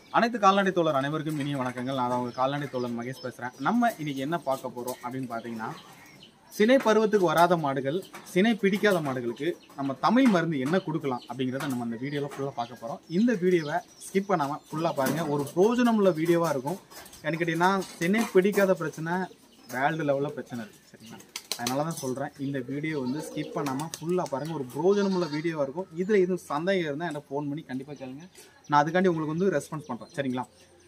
அனைத்து கால்நடை தோழர் அனைவருக்கும் இனிய வணக்கங்கள் நான் அவங்க கால்நடை தோழர் மகேஷ் பேசுகிறேன் நம்ம இன்னைக்கு என்ன பார்க்க போகிறோம் அப்படின்னு பார்த்தீங்கன்னா சினை பருவத்துக்கு வராத மாடுகள் சினை பிடிக்காத மாடுகளுக்கு நம்ம தமிழ் மருந்து என்ன கொடுக்கலாம் அப்படிங்கிறத நம்ம அந்த வீடியோவில் ஃபுல்லாக பார்க்க போகிறோம் இந்த வீடியோவை ஸ்கிப் பண்ணாமல் ஃபுல்லாக பாருங்கள் ஒரு பிரோஜனம் உள்ள வீடியோவாக இருக்கும் எனக்கு கேட்டிங்கன்னா சினை பிடிக்காத பிரச்சனை வேர்ல்டு லெவலில் பிரச்சனை இருக்குது சரிங்களா அதனால தான் சொல்கிறேன் இந்த வீடியோ வந்து ஸ்கிப் பண்ணாமல் ஃபுல்லாக பாருங்கள் ஒரு பிரோஜனம் உள்ள வீடியோவாக இருக்கும் இதில் எதுவும் சந்தேகம் இருந்தால் எனக்கு ஃபோன் பண்ணி கண்டிப்பாக கேளுங்க நான் அதுக்காண்டி உங்களுக்கு வந்து ரெஸ்பான்ஸ் பண்ணுறேன் சரிங்களா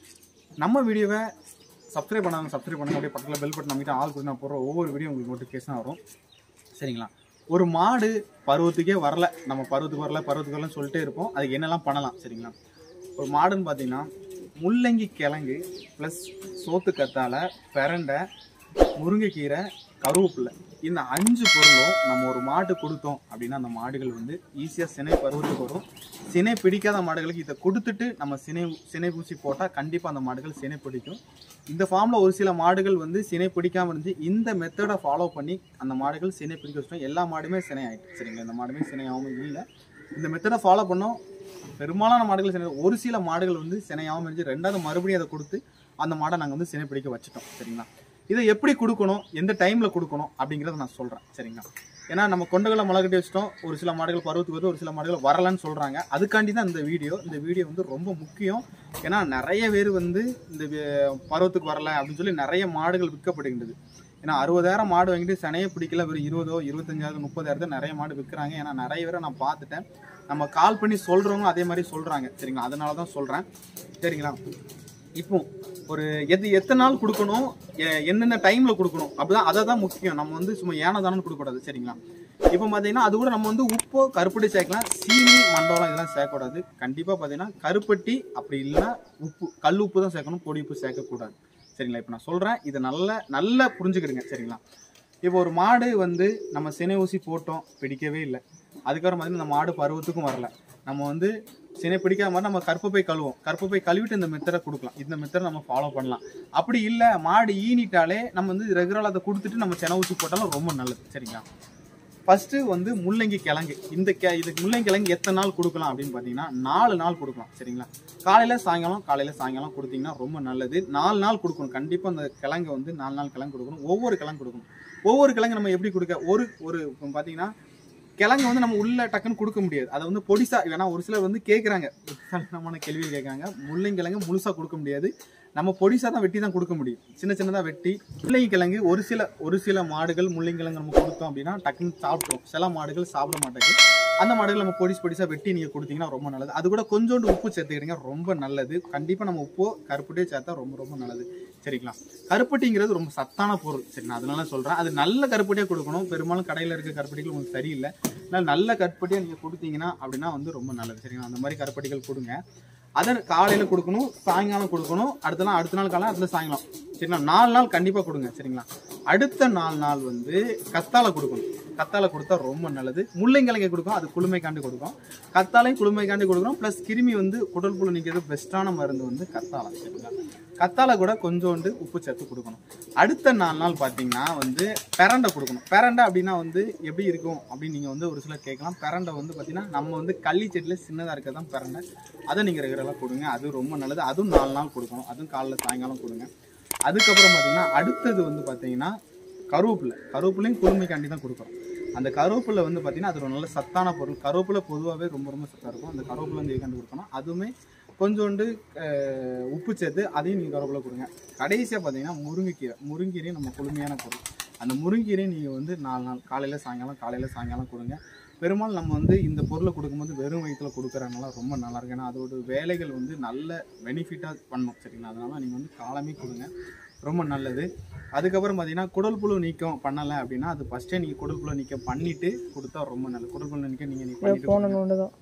நம்ம வீடியோவை சப்ஸ்கிரைப் பண்ணாங்க சப்ஸ்கிரைப் பண்ணுங்க அப்படியே பக்கத்தில் பெல் பட்டன் அமைக்கிட்டு ஆள் கொடுத்து நான் போடுற ஒவ்வொரு வீடியோ உங்களுக்கு நோட்டிஃபிகேஷன் வரும் சரிங்களா ஒரு மாடு பருவத்துக்கே வரல நம்ம பருவத்துக்கு வரல பருவத்துக்கு வரலன்னு சொல்லிட்டே இருப்போம் அதுக்கு என்னெல்லாம் பண்ணலாம் சரிங்களா ஒரு மாடுன்னு பார்த்தீங்கன்னா முள்ளங்கி கிழங்கு ப்ளஸ் சோத்து கத்தாழை பிரண்டை முருங்கைக்கீரை கருவேப்பிலை இந்த அஞ்சு பொருளும் நம்ம ஒரு மாட்டு கொடுத்தோம் அப்படின்னா அந்த மாடுகள் வந்து ஈஸியாக சினை பருவத்துக்கு வரும் சினை பிடிக்காத மாடுகளுக்கு இதை கொடுத்துட்டு நம்ம சினை சினை பூசி போட்டால் கண்டிப்பாக அந்த மாடுகள் சினை பிடிக்கும் இந்த ஃபார்மில் ஒரு சில மாடுகள் வந்து சினை பிடிக்காம இருந்துச்சு இந்த மெத்தடை ஃபாலோ பண்ணி அந்த மாடுகள் சினை பிடிக்க வச்சிட்டோம் எல்லா மாடுமே சினை ஆயிட்டு சரிங்களா இந்த மாடுமே சினை ஆகாமல் இல்லை இந்த மெத்தடை ஃபாலோ பண்ணோம் பெரும்பாலான மாடுகள் சினை ஒரு சில மாடுகள் வந்து சினையாகவும் இருந்துச்சு ரெண்டாவது மறுபடியும் அதை கொடுத்து அந்த மாடை நாங்கள் வந்து சினை பிடிக்க வச்சுட்டோம் சரிங்களா இதை எப்படி கொடுக்கணும் எந்த டைமில் கொடுக்கணும் அப்படிங்கிறத நான் சொல்கிறேன் சரிங்களா ஏன்னா நம்ம கொண்டகளை முளைக்கட்டி வச்சிட்டோம் ஒரு சில மாடுகள் பருவத்துக்கு வருது ஒரு சில மாடுகள் வரலன்னு சொல்கிறாங்க அதுக்காண்டி தான் இந்த வீடியோ இந்த வீடியோ வந்து ரொம்ப முக்கியம் ஏன்னா நிறைய பேர் வந்து இந்த வி- பருவத்துக்கு வரல அப்படின்னு சொல்லி நிறைய மாடுகள் விற்கப்படுகின்றது ஏன்னா அறுபதாயிரம் மாடு வாங்கிட்டு சனையே பிடிக்கல வெறும் இருபதோ இருபத்தஞ்சாயிரம் முப்பதாயிரத்தோ நிறைய மாடு விற்கிறாங்க ஏன்னா நிறைய பேரை நான் பார்த்துட்டேன் நம்ம கால் பண்ணி சொல்கிறவங்க அதே மாதிரி சொல்கிறாங்க சரிங்களா அதனால தான் சொல்கிறேன் சரிங்களா இப்போ ஒரு எது எத்தனை நாள் கொடுக்கணும் எ- என்னென்ன டைமில் கொடுக்கணும் அப்படிதான் அதை தான் முக்கியம் நம்ம வந்து சும்மா ஏன தானே கொடுக்கக்கூடாது சரிங்களா இப்போ பார்த்தீங்கன்னா அது கூட நம்ம வந்து உப்போ கருப்பட்டி சேர்க்கலாம் சீனி மண்டலம் இதெல்லாம் சேர்க்கக்கூடாது கண்டிப்பாக பார்த்தீங்கன்னா கருப்பட்டி அப்படி இல்லைன்னா உப்பு கல் உப்பு தான் சேர்க்கணும் பொடி உப்பு சேர்க்கக்கூடாது சரிங்களா இப்போ நான் சொல்கிறேன் இதை நல்லா நல்லா புரிஞ்சுக்கிடுங்க சரிங்களா இப்போ ஒரு மாடு வந்து நம்ம சினை ஊசி போட்டோம் பிடிக்கவே இல்லை அதுக்கப்புறம் பார்த்தீங்கன்னா இந்த மாடு பருவத்துக்கும் வரல நம்ம வந்து சினை பிடிக்காத மாதிரி நம்ம கற்பப்பை கழுவோம் கற்பப்பை கழுவிட்டு இந்த மெத்தடை கொடுக்கலாம் இந்த மெத்தடை நம்ம ஃபாலோ பண்ணலாம் அப்படி இல்லை மாடு ஈனிட்டாலே நம்ம வந்து ரெகுலராக அதை கொடுத்துட்டு நம்ம சென ஊசி போட்டாலும் ரொம்ப நல்லது சரிங்களா ஃபர்ஸ்ட் வந்து முள்ளங்கி கிழங்கு இந்த கெ இதுக்கு முள்ளங்கி கிழங்கு எத்தனை நாள் கொடுக்கலாம் அப்படின்னு பார்த்தீங்கன்னா நாலு நாள் கொடுக்கலாம் சரிங்களா காலையில் சாயங்காலம் காலையில் சாயங்காலம் கொடுத்தீங்கன்னா ரொம்ப நல்லது நாலு நாள் கொடுக்கணும் கண்டிப்பாக அந்த கிழங்கு வந்து நாலு நாள் கிழங்கு கொடுக்கணும் ஒவ்வொரு கிழங்கு கொடுக்கணும் ஒவ்வொரு கிழங்கு நம்ம எப்படி கொடுக்க ஒரு ஒரு இப்போ பார்த்தீங்கன்னா கிழங்கு வந்து நம்ம உள்ள டக்குன்னு கொடுக்க முடியாது அதை வந்து பொடிசா ஏன்னா ஒரு சிலர் வந்து கேட்குறாங்க வித்தியாசமான கேள்வி கேட்குறாங்க முள்ளங்கிழங்கு முழுசா கொடுக்க முடியாது நம்ம பொடிசா தான் வெட்டி தான் கொடுக்க முடியும் சின்ன சின்னதாக வெட்டி முள்ளங்கி கிழங்கு ஒரு சில ஒரு சில மாடுகள் முள்ளங்கிழங்கு நம்ம கொடுத்தோம் அப்படின்னா டக்குன்னு சாப்பிட்ரும் சில மாடுகள் சாப்பிட மாட்டேங்குது அந்த மாடுகள் நம்ம பொடிசு பொடிசா வெட்டி நீங்கள் கொடுத்தீங்கன்னா ரொம்ப நல்லது அது கூட கொஞ்சோண்டு உப்பு சேர்த்துக்கிறீங்க ரொம்ப நல்லது கண்டிப்பாக நம்ம உப்போ கருப்பட்டியோ சேர்த்தா ரொம்ப ரொம்ப நல்லது சரிங்களா கருப்பட்டிங்கிறது ரொம்ப சத்தான பொருள் சரி நான் அதனால சொல்கிறேன் அது நல்ல கருப்பட்டியாக கொடுக்கணும் பெரும்பாலும் கடையில் இருக்க கருப்பட்டிகள் உங்களுக்கு சரியில்லை அதனால் நல்ல கருப்பட்டியாக நீங்கள் கொடுத்தீங்கன்னா அப்படின்னா வந்து ரொம்ப நல்லது சரிங்களா அந்த மாதிரி கருப்பட்டிகள் கொடுங்க அதை காலையில் கொடுக்கணும் சாயங்காலம் கொடுக்கணும் அடுத்த நாள் அடுத்த நாள் காலம் அடுத்த சாயங்காலம் சரிங்களா நாலு நாள் கண்டிப்பாக கொடுங்க சரிங்களா அடுத்த நாலு நாள் வந்து கத்தாழை கொடுக்கணும் கத்தாழை கொடுத்தா ரொம்ப நல்லது முள்ளங்கிழங்கை கொடுக்கும் அது குளுமைக்காண்டி கொடுக்கும் கத்தாழையும் குளுமைக்காண்டி கொடுக்கணும் ப்ளஸ் கிருமி வந்து குடல் புழு நிற்கிறது பெஸ்ட்டான மருந்து வந்து கத்தாழை சரிங்களா கத்தாழை கூட கொஞ்சோண்டு உப்பு சேர்த்து கொடுக்கணும் அடுத்த நாலு நாள் பார்த்தீங்கன்னா வந்து பெரண்டை கொடுக்கணும் பெரண்டை அப்படின்னா வந்து எப்படி இருக்கும் அப்படின்னு நீங்கள் வந்து ஒரு சிலர் கேட்கலாம் பெரண்டை வந்து பார்த்தீங்கன்னா நம்ம வந்து கள்ளி செடியில் சின்னதாக இருக்க தான் பெரண்டை அதை நீங்கள் ரெகுலராக கொடுங்க அது ரொம்ப நல்லது அதுவும் நாலு நாள் கொடுக்கணும் அதுவும் காலைல சாயங்காலம் கொடுங்க அதுக்கப்புறம் பார்த்தீங்கன்னா அடுத்தது வந்து பார்த்தீங்கன்னா கருவேப்பிலை கருவேப்பிலையும் குளுமைக்காண்டி தான் கொடுக்குறோம் அந்த கருவேப்பிலை வந்து பார்த்தீங்கன்னா அது ஒரு நல்ல சத்தான பொருள் கருவேப்பிலை பொதுவாகவே ரொம்ப ரொம்ப சத்தாக இருக்கும் அந்த கருவேப்பிலை வந்து இதுக்காண்டி கொடுக்கணும் அதுவுமே கொஞ்சோண்டு அஹ், உப்பு சேர்த்து அதையும் நீங்கள் கருவேப்பிலை கொடுங்க கடைசியாக பார்த்தீங்கன்னா முருங்கைக்கீரை முருங்கீரையும் நம்ம குளுமையான பொருள் அந்த முருங்கீரையும் நீங்கள் வந்து நாலு நாள் காலையில் சாயங்காலம் காலையில் சாயங்காலம் கொடுங்க பெரும்பாலும் நம்ம வந்து இந்த பொருளை கொடுக்கும்போது வெறும் வயிற்றில் கொடுக்குறதுனால ரொம்ப நல்லா இருக்கு ஏன்னா அதோட வேலைகள் வந்து நல்ல பெனிஃபிட்டாக பண்ணும் சரிங்களா அதனால நீங்கள் வந்து காலமே கொடுங்க ரொம்ப நல்லது அதுக்கப்புறம் பார்த்தீங்கன்னா குடல் புழு நீக்கம் பண்ணலை அப்படின்னா அது ஃபஸ்ட்டே நீங்கள் குடல் புழு நீக்கம் பண்ணிட்டு கொடுத்தா ரொம்ப நல்லது குடல் புழு நீக்கம் நீங்கள் பண்ணிட்டு போன நோண்டு தான்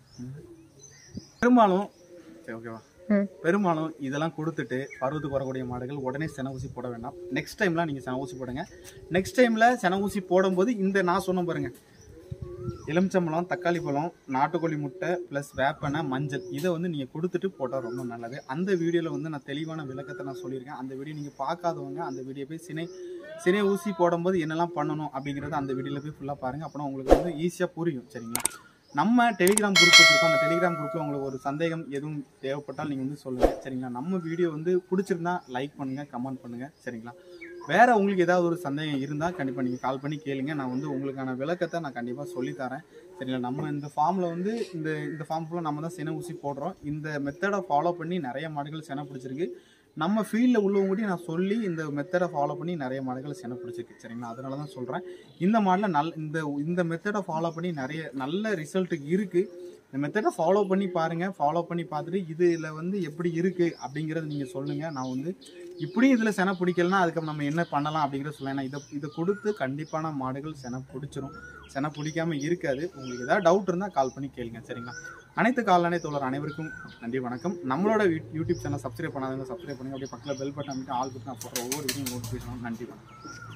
பெரும்பாலும் சரி ஓகேவா ம். பெரும்பாலும் இதெல்லாம் கொடுத்துட்டு பருவத்துக்கு வரக்கூடிய மாடுகள் உடனே சென ஊசி போட வேண்டாம் நெக்ஸ்ட் டைம்லாம் நீங்கள் சென ஊசி போடுங்க நெக்ஸ்ட் டைமில் சென ஊசி போடும்போது இந்த நான் சொன்ன பாருங்க எலுமிச்சம்பழம் தக்காளி பழம் நாட்டுக்கோழி முட்டை ப்ளஸ் வேப்பெண்ணெய் மஞ்சள் இதை வந்து நீங்கள் கொடுத்துட்டு போட்டால் ரொம்ப நல்லது அந்த வீடியோவில் வந்து நான் தெளிவான விளக்கத்தை நான் சொல்லியிருக்கேன் அந்த வீடியோ நீங்கள் பார்க்காதவங்க அந்த வீடியோ போய் சினை சினை ஊசி போடும்போது என்னெல்லாம் பண்ணணும் அப்படிங்கிறத அந்த வீடியோவில் போய் ஃபுல்லாக பாருங்கள் அப்போனா உங்களுக்கு வந்து ஈஸியாக புரியும் சரிங்களா நம்ம டெலிகிராம் குரூப் வச்சிருக்கோம் அந்த டெலிகிராம் குரூப்பில் உங்களுக்கு ஒரு சந்தேகம் எதுவும் தேவைப்பட்டால் நீங்கள் வந்து சொல்லுங்கள் சரிங்களா நம்ம வீடியோ வந்து பிடிச்சிருந்தா லைக் பண்ணுங்கள் கமெண்ட் பண்ணுங்கள் சரிங்களா வேற உங்களுக்கு ஏதாவது ஒரு சந்தேகம் இருந்தால் கண்டிப்பாக நீங்கள் கால் பண்ணி கேளுங்க நான் வந்து உங்களுக்கான விளக்கத்தை நான் கண்டிப்பாக சொல்லித்தரேன் சரிங்களா நம்ம இந்த ஃபார்மில் வந்து இந்த இந்த ஃபார்ம் ஃபுல்லாக நம்ம தான் சென ஊசி போடுறோம் இந்த மெத்தடை ஃபாலோ பண்ணி நிறைய மாடுகள் செனை பிடிச்சிருக்கு நம்ம ஃபீல்டில் உள்ளவங்ககிட்டயும் நான் சொல்லி இந்த மெத்தடை ஃபாலோ பண்ணி நிறைய மாடுகள் செனை பிடிச்சிருக்கு சரிங்களா அதனால தான் சொல்கிறேன் இந்த மாடலில் நல் இந்த இந்த மெத்தடை ஃபாலோ பண்ணி நிறைய நல்ல ரிசல்ட் இருக்குது இந்த மெத்தடை ஃபாலோ பண்ணி பாருங்கள் ஃபாலோ பண்ணி பார்த்துட்டு இதில் வந்து எப்படி இருக்குது அப்படிங்கிறத நீங்கள் சொல்லுங்கள் நான் வந்து இப்படியும் இதில் செனை பிடிக்கலனா அதுக்கு நம்ம என்ன பண்ணலாம் அப்படிங்கிறத சொல்லுவேன் ஏன்னா இதை இதை கொடுத்து கண்டிப்பான மாடுகள் செனை பிடிச்சிரும் செனை பிடிக்காம இருக்காது உங்களுக்கு ஏதாவது டவுட் இருந்தால் கால் பண்ணி கேளுங்க சரிங்களா அனைத்து கால்நடை தோழர் அனைவருக்கும் நன்றி வணக்கம் நம்மளோட யூ- யூடியூப் சேனல் சப்ஸ்கிரைப் பண்ணாதவங்க சப்ஸ்கிரைப் பண்ணுங்க அப்படியே பக்கத்தில் பெல் பட்டன் அமைட்டு ஆல் பட்டன் போடுற ஒவ்வொரு வீடியோ நோட்டிஃபிகேஷனும் நன்றி வணக்கம்